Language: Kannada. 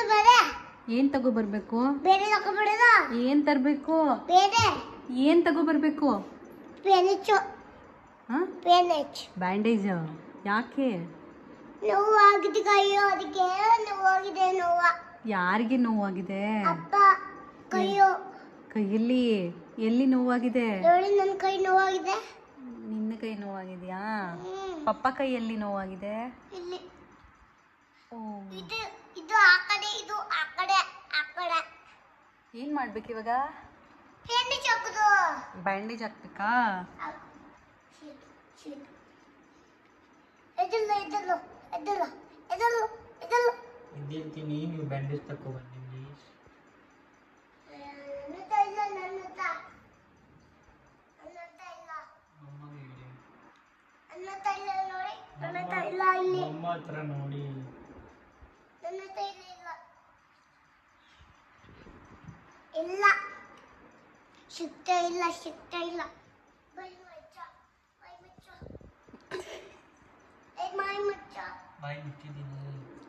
ಬೇರೆ ಏನ್ ತಗೋ ಬರ್ಬೇಕು ಬೇರೆ ತಗೊಂಡ್ಬಿಡೋದ ಏನ್ ತರ್ಬೇಕು ಬೇರೆ ಏನ್ ತಗೋ ಬರ್ಬೇಕು ಪೇನೆಚ್ಚು ಹಾ ಪೇನೆಚ್ ಬ್ಯಾಂಡೇಜ್ ಯಾಕೆ ನೋವು ಆಗಿದೆ ಕೈಯೋ ಅದಕ್ಕೆ ನೋವಾಗಿದೆ ನೋವ ಯಾರಿಗೆ ನೋವಾಗಿದೆ ಅಪ್ಪ ಕೈಯೋ ಕೈಯಲ್ಲಿ ಎಲ್ಲಿ ನೋವಾಗಿದೆ ನೋಡಿ ನನ್ನ ಕೈ ನೋವಾಗಿದೆ ನಿನ್ನ ಕೈ ನೋವಾಗಿದ್ಯಾ ಹ್ಮ್. ಪಪ್ಪ ಕೈಯಲ್ಲಿ ನೋವಾಗಿದೆ ಇಲ್ಲಿ ಓ ಇದು ಇದು ಆ ಕಡೆ ಇದು ಆ ಕಡೆ ಆ ಕಡೆ ಏನ್ ಮಾಡ್ಬೇಕು ಇವಾಗ ಪೇನೆಚ್ ಹಾಕುದು ಬ್ಯಾಂಡೇಜ್ ಹಾಕ್ಬೇಕಾ ಎದಲ್ಲ ಎದಲ್ಲ ಎದಲ್ಲ ಎದಲ್ಲ ಎದಲ್ಲ ಇದ್ದೇಳ್ತೀನಿ ನೀವು ಬ್ಯಾಂಡೇಜ್ ತಗೊಬನ್ನಿ ಪ್ಲೀಸ್ ನನ್ನ ಹತ್ರ ಇಲ್ಲ ನನ್ನ ಹತ್ರ ನನ್ನ ಹತ್ರ ಇಲ್ಲ ಅಮ್ಮಗೆ ಹೇಳಿ ನನ್ನ ಹತ್ರ ಇಲ್ಲ ನೋಡಿ ನನ್ನ ಹತ್ರ ಇಲ್ಲ ಇಲ್ಲಿ ಅಮ್ಮ ಹತ್ರ ನೋಡಿ ನನ್ನ ಹತ್ರ ಇಲ್ಲ ಇಲ್ಲ ಇಲ್ಲ ಸಿಗ್ತಾ ಇಲ್ಲ ಸಿಗ್ತಾ ಇಲ್ಲ ಬೈ ಮಚ್ಚ ಬೈ ಮಚ್ಚ ಏ ಮೈ ಮಚ್ಚ ಬಾಯಿ ಮುಚ್ಚಿದ್ದೀನಿ